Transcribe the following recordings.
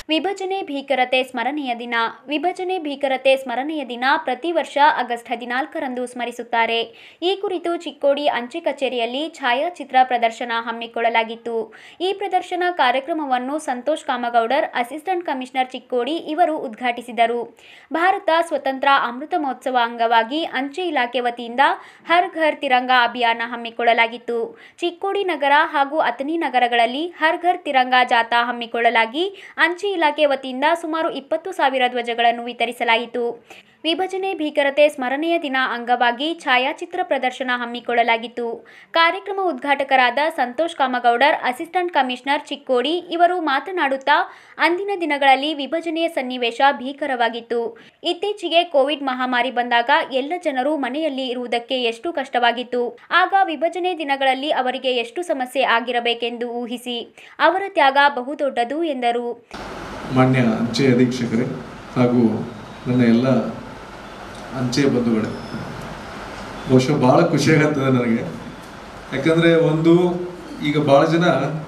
ವಿಭಜನೆ ಭೀಕರತೆ ಸ್ಮರಣೆಯ ದಿನ ವಿಭಜನೆ ಭೀಕರತೆ ಸ್ಮರಣೆಯ ದಿನ ಪ್ರತಿ ವರ್ಷ ಆಗಸ್ಟ್ ಹದಿನಾಲ್ಕರಂದು ಸ್ಮರಿಸುತ್ತಾರೆ ಈ ಕುರಿತು ಚಿಕ್ಕೋಡಿ ಅಂಚೆ ಕಚೇರಿಯಲ್ಲಿ ಛಾಯಾಚಿತ್ರ ಪ್ರದರ್ಶನ ಹಮ್ಮಿಕೊಳ್ಳಲಾಗಿತ್ತು ಈ ಪ್ರದರ್ಶನ ಕಾರ್ಯಕ್ರಮವನ್ನು ಸಂತೋಷ್ ಕಾಮಗೌಡರ್ ಅಸಿಸ್ಟೆಂಟ್ ಕಮಿಷನರ್ ಚಿಕ್ಕೋಡಿ ಇವರು ಉದ್ಘಾಟಿಸಿದರು ಭಾರತ ಸ್ವತಂತ್ರ ಅಮೃತ ಮಹೋತ್ಸವ ಅಂಗವಾಗಿ ಅಂಚೆ ಇಲಾಖೆ ವತಿಯಿಂದ ಹರ್ ಘರ್ ತಿರಂಗ ಅಭಿಯಾನ ಹಮ್ಮಿಕೊಳ್ಳಲಾಗಿತ್ತು ಚಿಕ್ಕೋಡಿ ನಗರ ಹಾಗೂ ಅಥಣಿ ನಗರಗಳಲ್ಲಿ ಹರ್ ಘರ್ ತಿರಂಗ ಜಾಥಾ ಹಮ್ಮಿಕೊಳ್ಳಲಾಗಿ ಅಂಚೆ ಇಲಾಖೆ ವತಿಯಿಂದ ಸುಮಾರು ಇಪ್ಪತ್ತು ಸಾವಿರ ಧ್ವಜಗಳನ್ನು ವಿತರಿಸಲಾಯಿತು ವಿಭಜನೆ ಭೀಕರತೆ ಸ್ಮರಣೆಯ ದಿನ ಅಂಗವಾಗಿ ಛಾಯಾಚಿತ್ರ ಪ್ರದರ್ಶನ ಹಮ್ಮಿಕೊಳ್ಳಲಾಗಿತ್ತು ಕಾರ್ಯಕ್ರಮ ಉದ್ಘಾಟಕರಾದ ಸಂತೋಷ್ ಕಾಮಗೌಡರ್ ಅಸಿಸ್ಟೆಂಟ್ ಕಮಿಷನರ್ ಚಿಕ್ಕೋಡಿ ಇವರು ಮಾತನಾಡುತ್ತಾ ಅಂದಿನ ದಿನಗಳಲ್ಲಿ ವಿಭಜನೆಯ ಸನ್ನಿವೇಶ ಭೀಕರವಾಗಿತ್ತು ಇತ್ತೀಚೆಗೆ ಕೋವಿಡ್ ಮಹಾಮಾರಿ ಬಂದಾಗ ಎಲ್ಲ ಜನರು ಮನೆಯಲ್ಲಿ ಇರುವುದಕ್ಕೆ ಎಷ್ಟು ಕಷ್ಟವಾಗಿತ್ತು ಆಗ ವಿಭಜನೆ ದಿನಗಳಲ್ಲಿ ಅವರಿಗೆ ಎಷ್ಟು ಸಮಸ್ಯೆ ಆಗಿರಬೇಕೆಂದು ಊಹಿಸಿ ಅವರ ತ್ಯಾಗ ಬಹುದೊಡ್ಡದು ಎಂದರು ಮಾನ್ಯ ಅಂಚೆ ಅಧೀಕ್ಷಕರೇ ಹಾಗೂ ನನ್ನ ಎಲ್ಲ ಅಂಚೆ ಬಂಧುಗಳೇ ಬಹುಶಃ ಭಾಳ ಖುಷಿಯಾಗತ್ತದೆ ನನಗೆ ಯಾಕಂದರೆ ಒಂದು ಈಗ ಭಾಳ ಜನ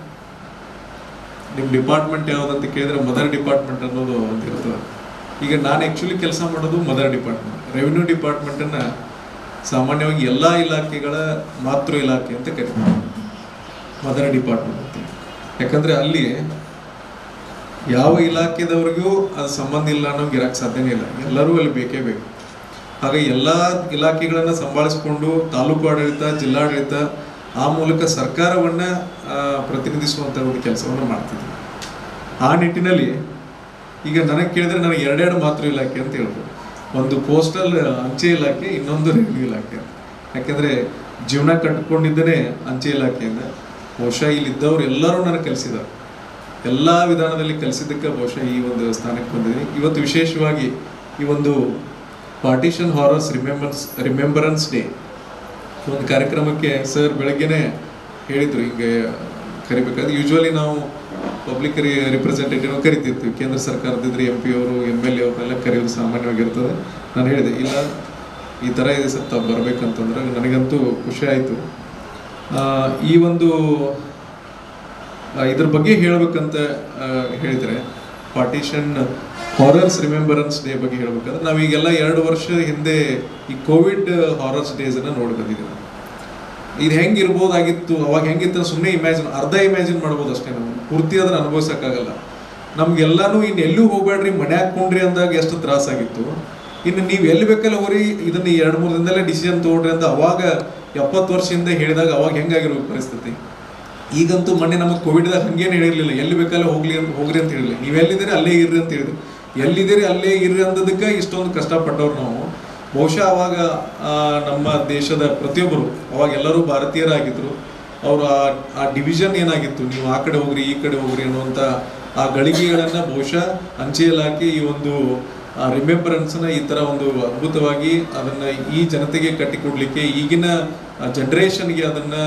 ನಿಮ್ಮ ಡಿಪಾರ್ಟ್ಮೆಂಟ್ ಯಾವುದಂತ ಕೇಳಿದ್ರೆ ಮದರ್ ಡಿಪಾರ್ಟ್ಮೆಂಟ್ ಅನ್ನೋದು ಅಂತ ಇರ್ತದೆ ಈಗ ನಾನು ಆ್ಯಕ್ಚುಲಿ ಕೆಲಸ ಮಾಡೋದು ಮದರ್ ಡಿಪಾರ್ಟ್ಮೆಂಟ್ ರೆವಿನ್ಯೂ ಡಿಪಾರ್ಟ್ಮೆಂಟನ್ನು ಸಾಮಾನ್ಯವಾಗಿ ಎಲ್ಲ ಇಲಾಖೆಗಳ ಮಾತೃ ಇಲಾಖೆ ಅಂತ ಕರಿತೀವಿ ಮದರ್ ಡಿಪಾರ್ಟ್ಮೆಂಟ್ ಅಂತ ಯಾಕಂದರೆ ಅಲ್ಲಿ ಯಾವ ಇಲಾಖೆದವ್ರಿಗೂ ಅದು ಸಂಬಂಧ ಇಲ್ಲ ಅನ್ನೋಂಗೆ ಇರಕ್ಕೆ ಸಾಧ್ಯನೇ ಇಲ್ಲ ಎಲ್ಲರೂ ಅಲ್ಲಿ ಬೇಕೇ ಬೇಕು ಹಾಗೆ ಎಲ್ಲ ಇಲಾಖೆಗಳನ್ನು ಸಂಭಾಳಿಸಿಕೊಂಡು ತಾಲೂಕು ಆಡಳಿತ ಜಿಲ್ಲಾಡಳಿತ ಆ ಮೂಲಕ ಸರ್ಕಾರವನ್ನು ಪ್ರತಿನಿಧಿಸುವಂಥ ಒಂದು ಕೆಲಸವನ್ನು ಮಾಡ್ತಿದ್ವಿ ಆ ನಿಟ್ಟಿನಲ್ಲಿ ಈಗ ನನಗೆ ಕೇಳಿದ್ರೆ ನನಗೆ ಎರಡೆರಡು ಮಾತೃ ಇಲಾಖೆ ಅಂತ ಹೇಳ್ಬೋದು ಒಂದು ಪೋಸ್ಟಲ್ ಅಂಚೆ ಇಲಾಖೆ ಇನ್ನೊಂದು ರೆವಿನ್ಯೂ ಇಲಾಖೆ ಅಂತ ಯಾಕೆಂದರೆ ಜೀವನ ಕಟ್ಕೊಂಡಿದ್ದನೇ ಅಂಚೆ ಇಲಾಖೆಯಿಂದ ಬಹುಶಃ ಇಲ್ಲಿದ್ದವ್ರು ಎಲ್ಲರೂ ನನಗೆ ಕಲಿಸಿದ್ದಾರೆ ಎಲ್ಲ ವಿಧಾನದಲ್ಲಿ ಕಲಿಸಿದ್ದಕ್ಕೆ ಬಹುಶಃ ಈ ಒಂದು ಸ್ಥಾನಕ್ಕೆ ಬಂದಿದ್ದೀನಿ ಇವತ್ತು ವಿಶೇಷವಾಗಿ ಈ ಒಂದು partition horrors remembers remembrance day ಒಂದು ಕಾರ್ಯಕ್ರಮಕ್ಕೆ ಸರ್ ಬೆಳಗ್ಗೆನೆ ಹೇಳಿದ್ರು ಹಿಂಗೆ ಕರಿಬೇಕಾದ್ರೆ ಯೂಶ್ವಲಿ ನಾವು ಪಬ್ಲಿಕ್ ರಿಪ್ರೆಸೆಂಟೇಟಿವ್ ಕರಿತಿರ್ತೀವಿ ಕೇಂದ್ರ ಸರ್ಕಾರದಿದ್ರೆ ಎಂ ಪಿ ಅವರು ಎಮ್ ಎಲ್ ಎ ಅವ್ರನ್ನೆಲ್ಲ ಕರೆಯೋದು ಸಾಮಾನ್ಯವಾಗಿರ್ತದೆ ನಾನು ಹೇಳಿದೆ ಇಲ್ಲ ಈ ಥರ ಇದೆ ಸರ್ ತಾವು ಬರ್ಬೇಕಂತಂದ್ರೆ ನನಗಂತೂ ಖುಷಿ ಆಯಿತು ಈ ಒಂದು ಆ, ಇದ್ರ ಬಗ್ಗೆ ಹೇಳ್ಬೇಕಂತ ಆ, ಹೇಳಿದ್ರೆ ಪಾರ್ಟಿಷನ್ ಹಾರರ್ಸ್ ರಿಮೆಂಬರೆನ್ಸ್ ಡೇ ಬಗ್ಗೆ ಹೇಳ್ಬೇಕಂದ್ರೆ ನಾವೀಗೆಲ್ಲ ಎರಡು ವರ್ಷ ಹಿಂದೆ ಈ ಕೋವಿಡ್ ಹಾರರ್ಸ್ ಡೇಸ್ ಅನ್ನ ನೋಡಿ ಬಂದಿದ್ದೀವಿ ಇದು ಹೆಂಗೆ ಇರ್ಬೋದಾಗಿತ್ತು ಅವಾಗ ಹೆಂಗಿತ್ತು ಸುಮ್ಮನೆ ಇಮ್ಯಾಜಿನ್ ಅರ್ಧ ಇಮ್ಯಾಜಿನ್ ಮಾಡ್ಬೋದು ಅಷ್ಟೇ ನಾವು ಪೂರ್ತಿ ಅದನ್ನ ಅನುಭವಿಸೋಕ್ಕಾಗಲ್ಲ ನಮ್ಗೆಲ್ಲಾನು ಇನ್ನು ಎಲ್ಲೂ ಹೋಗ್ಬೇಡ್ರಿ ಮನೆ ಹಾಕೊಂಡ್ರಿ ಅಂದಾಗ ಎಷ್ಟು ತ್ರಾಸಾಗಿತ್ತು ಇನ್ನು ನೀವು ಎಲ್ಲಿ ಬೇಕಲ್ಲ ಹೋರಿ ಇದನ್ನ ಈ ಎರಡು ಮೂರು ದಿನದಲ್ಲೇ ಡಿಸಿಷನ್ ತಗೊಳ್ರಿ ಅಂತ ಅವಾಗ ಎಪ್ಪತ್ತು ವರ್ಷದಿಂದ ಹೇಳಿದಾಗ ಅವಾಗ ಹೆಂಗಾಗಿರ್ಬೇಕು ಪರಿಸ್ಥಿತಿ ಈಗಂತೂ ಮೊನ್ನೆ ನಮಗೆ ಕೋವಿಡ್ದಾಗ ಹಂಗೇನು ಹೇಳಿರ್ಲಿಲ್ಲ ಎಲ್ಲಿ ಬೇಕಲ್ಲ ಹೋಗ್ಲಿ ಅಂತ ಹೋಗ್ರಿ ಅಂತ ಹೇಳಿಲ್ಲ ನೀವು ಎಲ್ಲಿದ್ದೀರಿ ಅಲ್ಲೇ ಇರ್ರಿ ಅಂತ ಹೇಳಿದ್ರು ಎಲ್ಲಿದ್ದೀರಿ ಅಲ್ಲೇ ಇರ್ರಿ ಅಂದದಕ್ಕೆ ಇಷ್ಟೊಂದು ಕಷ್ಟಪಟ್ಟವ್ರು ನಾವು ಬಹುಶಃ ಅವಾಗ ಆ, ನಮ್ಮ ದೇಶದ ಪ್ರತಿಯೊಬ್ಬರು ಅವಾಗ ಎಲ್ಲರೂ ಭಾರತೀಯರಾಗಿದ್ರು ಅವರು ಆ ಆ ಡಿವಿಷನ್ ಏನಾಗಿತ್ತು ನೀವು ಆ ಕಡೆ ಹೋಗ್ರಿ ಈ ಕಡೆ ಹೋಗ್ರಿ ಅನ್ನುವಂಥ ಆ ಗಳಿಗೆಗಳನ್ನು ಬಹುಶಃ ಅಂಚೆ ಇಲಾಖೆ ಈ ಒಂದು ರಿಮೆಂಬರೆನ್ಸ್ನ ಈ ಥರ ಒಂದು ಅದ್ಭುತವಾಗಿ ಅದನ್ನು ಈ ಜನತೆಗೆ ಕಟ್ಟಿಕೊಡ್ಲಿಕ್ಕೆ ಈಗಿನ ಜನ್ರೇಷನ್ಗೆ ಅದನ್ನು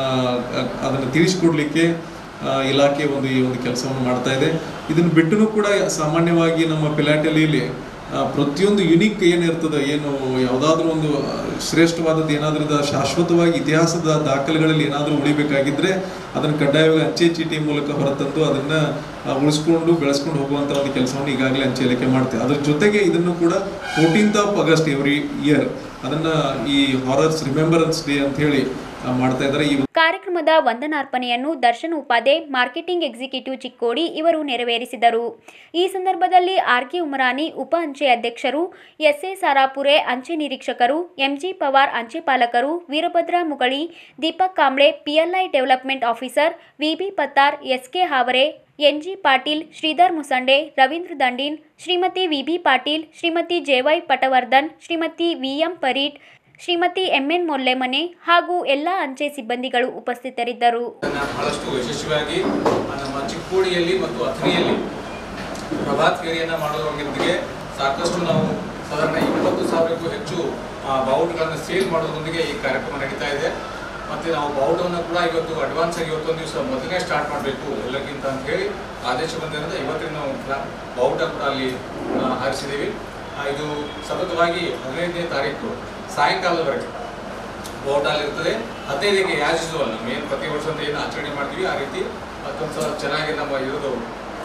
ಅದನ್ನು ತಿಳಿಸ್ಕೊಡ್ಲಿಕ್ಕೆ ಆ, ಇಲಾಖೆ ಒಂದು ಈ ಒಂದು ಕೆಲಸವನ್ನು ಮಾಡ್ತಾ ಇದೆ ಇದನ್ನು ಬಿಟ್ಟೂ ಕೂಡ ಸಾಮಾನ್ಯವಾಗಿ ನಮ್ಮ ಪಿಲಾಟಲಿಯಲ್ಲಿ ಆ, ಪ್ರತಿಯೊಂದು ಯುನಿಕ್ ಏನಿರ್ತದೆ ಏನು ಯಾವುದಾದ್ರೂ ಒಂದು ಆ, ಶ್ರೇಷ್ಠವಾದದ್ದು ಏನಾದ್ರೂ ಇದ- ಶಾಶ್ವತವಾಗಿ ಇತಿಹಾಸದ ದಾಖಲೆಗಳಲ್ಲಿ ಏನಾದರೂ ಉಳಿಬೇಕಾಗಿದ್ರೆ ಅದನ್ನು ಕಡ್ಡಾಯವಾಗಿ ಅಂಚೆ ಚೀಟಿ ಮೂಲಕ ಹೊರತಂದು ಅದನ್ನ ಆ, ಉಳಿಸ್ಕೊಂಡು ಬೆಳೆಸ್ಕೊಂಡು ಹೋಗುವಂತ ಒಂದು ಕೆಲಸವನ್ನು ಈಗಾಗಲೇ ಅಂಚೆ ಇಲಾಖೆ ಮಾಡ್ತೇವೆ ಅದ್ರ ಜೊತೆಗೆ ಇದನ್ನು ಕೂಡ fourteenth of August every year ಅದನ್ನ ಈ ಹಾರರ್ಸ್ ರಿಮೆಂಬರೆನ್ಸ್ ಡೇ ಅಂತ ಹೇಳಿ ಆ, ಮಾಡ್ತಾ ಇದ್ದಾರೆ ಈ ಕಾರ್ಯಕ್ರಮದ ವಂದನಾರ್ಪಣೆಯನ್ನು ದರ್ಶನ್ ಉಪಾಧೆ ಮಾರ್ಕೆಟಿಂಗ್ ಎಕ್ಸಿಕ್ಯೂಟಿವ್ ಚಿಕ್ಕೋಡಿ ಇವರು ನೆರವೇರಿಸಿದರು ಈ ಸಂದರ್ಭದಲ್ಲಿ ಆರ್ಕೆ ಉಮರಾನಿ ಉಪ ಅಂಚೆ ಅಧ್ಯಕ್ಷರು ಎಸ್ಎ ಸಾರಾಪುರೆ ಅಂಚೆ ನಿರೀಕ್ಷಕರು ಎಂಜಿ ಪವಾರ್ ಅಂಚೆ ಪಾಲಕರು Veerabhadra Mugali Deepak Kamble PLI development officer VB Pattar SK Havare NG Patil Shridhar Musande Ravindra Dandin Shrimati VB Patil Shrimati JY Patwardhan Shrimati VM Parit Shrimati MN Mollemane ಹಾಗೂ ಎಲ್ಲ ಅಂಚೆ ಸಿಬ್ಬಂದಿಗಳು ಉಪಸ್ಥಿತರಿದ್ದರು ಅದನ್ನ ಬಹಳಷ್ಟು ಯಶಸ್ವಿಯಾಗಿ ನಮ್ಮ ಚಿಕ್ಕೋಡಿಯಲ್ಲಿ ಮತ್ತು ಅಥಣಿಯಲ್ಲಿ ಪ್ರಭಾತ್ ಫೇರಿಯನ್ನ ಮಾಡೋದ್ರೊಂದಿಗೆ ಸಾಕಷ್ಟು ನಾವು ಸಾಧಾರಣ ಇಪ್ಪತ್ತು ಸಾವಿರಕ್ಕೂ ಹೆಚ್ಚು ಬಾವುಟಗಳನ್ನು ಸೇಲ್ ಮಾಡೋದ್ರೊಂದಿಗೆ ಈ ಕಾರ್ಯಕ್ರಮ ನಡೀತಾ ಇದೆ ಮತ್ತೆ ನಾವು ಬಾವುಟವನ್ನು ಕೂಡ ಇವತ್ತು ಅಡ್ವಾನ್ಸ್ ಆಗಿ ಇವತ್ತೊಂದು ದಿವಸ ಮೊದಲನೇ ಸ್ಟಾರ್ಟ್ ಮಾಡಬೇಕು ಎಲ್ಲಕ್ಕಿಂತ ಅಂತ ಹೇಳಿ ಆದೇಶ ಬಂದಿರೋದ್ರಿಂದ ಇವತ್ತಿನ ನಾವು ಪ್ಲಾ- ಬಾವುಟ ಕೂಡ ಅಲ್ಲಿ ಆ, ಹಾರಿಸಿದ್ದೀವಿ ಆ, ಇದು ಸತತವಾಗಿ ಹದಿನೈದನೇ ತಾರೀಕು ಸಾಯಂಕಾಲದವರೆಗೆ ಬೋಟಾಲ್ ಇರ್ತದೆ ಹದಿನೈದಕ್ಕೆ ಯಾಸ್ ಯೂಸುವಲ್ ನಮ್ಮ ಏನು ಪ್ರತಿ ವರ್ಷ ಅಂತ ಏನು ಆಚರಣೆ ಮಾಡ್ತೀವಿ ಆ ರೀತಿ ಮತ್ತೊಂದು ಸಲ ಚೆನ್ನಾಗಿ ನಮ್ಮ ಇರೋದು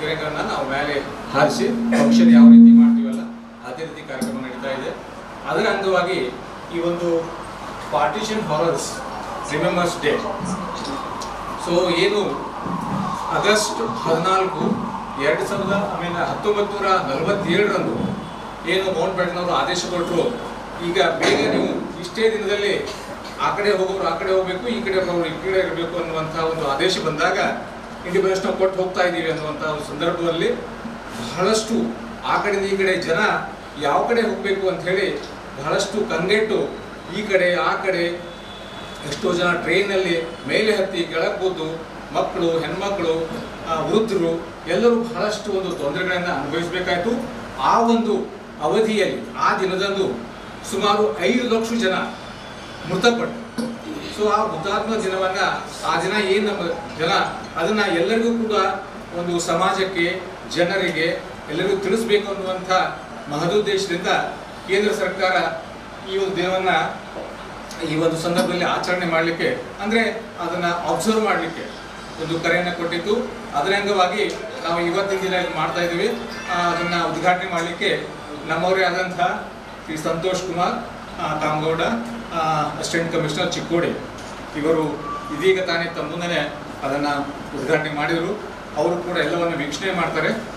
ಕಿರಣಗಳನ್ನ ನಾವು ಮೇಲೆ ಹಾರಿಸಿ ಫಂಕ್ಷನ್ ಯಾವ ರೀತಿ ಮಾಡ್ತೀವಲ್ಲ ಅದೇ ರೀತಿ ಕಾರ್ಯಕ್ರಮ ನಡೀತಾ ಇದೆ ಅದರ ಅಂಗವಾಗಿ ಈ ಒಂದು partition horrors remembers day so ಏನು ಆಗಸ್ಟ್ ಹದಿನಾಲ್ಕು ಎರಡು ಸಾವಿರದ ಆಮೇಲೆ ಹತ್ತೊಂಬತ್ತು ನೂರ ನಲವತ್ತೇಳರಂದು ಏನು ಮೌಂಟ್ ಬ್ಯಾಟನವರು ಆದೇಶ ಕೊಟ್ಟರು ಈಗ ಬೇಗ ನೀವು ಇಷ್ಟೇ ದಿನದಲ್ಲಿ ಆ ಕಡೆ ಹೋಗೋರು ಆ ಕಡೆ ಹೋಗಬೇಕು ಈ ಕಡೆ ಹೋಗೋರು ಈ ಕಡೆ ಇರಬೇಕು ಅನ್ನುವಂಥ ಒಂದು ಆದೇಶ ಬಂದಾಗ ಇಂಡಿಪೆಂಡೆನ್ಸ್ ನಾವು ಕೊಟ್ಟು ಹೋಗ್ತಾ ಇದ್ದೀವಿ ಅನ್ನುವಂಥ ಒಂದು ಸಂದರ್ಭದಲ್ಲಿ ಬಹಳಷ್ಟು ಆ ಕಡೆಯಿಂದ ಈ ಕಡೆ ಜನ ಯಾವ ಕಡೆ ಹೋಗಬೇಕು ಅಂತ ಹೇಳಿ ಬಹಳಷ್ಟು ಕಂಗೆಟ್ಟು ಈ ಕಡೆ ಆ ಕಡೆ ಎಷ್ಟೋ ಜನ ಟ್ರೈನಲ್ಲಿ ಮೇಲೆ ಹತ್ತಿ ಕೆಳಗೆ ಕೂತು ಮಕ್ಕಳು ಹೆಣ್ಮಕ್ಳು ಆ, ವೃದ್ಧರು ಎಲ್ಲರೂ ಬಹಳಷ್ಟು ಒಂದು ತೊಂದರೆಗಳನ್ನು ಅನುಭವಿಸಬೇಕಾಯಿತು ಆ ಒಂದು ಅವಧಿಯಲ್ಲಿ ಆ ದಿನದಂದು ಸುಮಾರು ಐದು ಲಕ್ಷ ಜನ ಮೃತಪಟ್ಟರು ಸೊ ಆ ಹುತಾತ್ಮ ದಿನವನ್ನ ಆ ದಿನ ಏನು ನಮ್ಮ ಜನ ಅದನ್ನ ಎಲ್ಲರಿಗೂ ಕೂಡ ಒಂದು ಸಮಾಜಕ್ಕೆ ಜನರಿಗೆ ಎಲ್ಲರಿಗೂ ತಿಳಿಸ್ಬೇಕು ಅನ್ನುವಂಥ ಮಹದುದ್ದೇಶದಿಂದ ಕೇಂದ್ರ ಸರ್ಕಾರ ಈ ಒಂದು ದಿನವನ್ನ ಈ ಒಂದು ಸಂದರ್ಭದಲ್ಲಿ ಆಚರಣೆ ಮಾಡಲಿಕ್ಕೆ ಅಂದ್ರೆ ಅದನ್ನ ಅಬ್ಸರ್ವ್ ಮಾಡಲಿಕ್ಕೆ ಒಂದು ಕರೆಯನ್ನು ಕೊಟ್ಟಿದ್ದು ಅದರ ಅಂಗವಾಗಿ ನಾವು ಇವತ್ತಿನ ದಿನ ಇಲ್ಲಿ ಮಾಡ್ತಾ ಇದ್ದೀವಿ ಆ, ಅದನ್ನ ಉದ್ಘಾಟನೆ ಮಾಡಲಿಕ್ಕೆ ನಮ್ಮವರೇ ಆದಂತಹ ಶ್ರೀ ಸಂತೋಷ್ ಕುಮಾರ್ ಆ, ಕಾಮಗೌಡ ಅಸಿಸ್ಟೆಂಟ್ ಕಮಿಷನರ್ ಚಿಕ್ಕೋಡಿ ಇವರು ಇದೀಗ ತಾನೇ ತಮ್ಮ ಮುಂದೆ ಅದನ್ನ ಉದ್ಘಾಟನೆ ಮಾಡಿದರು ಅವರು ಕೂಡ ಎಲ್ಲವನ್ನು ವೀಕ್ಷಣೆ ಮಾಡ್ತಾರೆ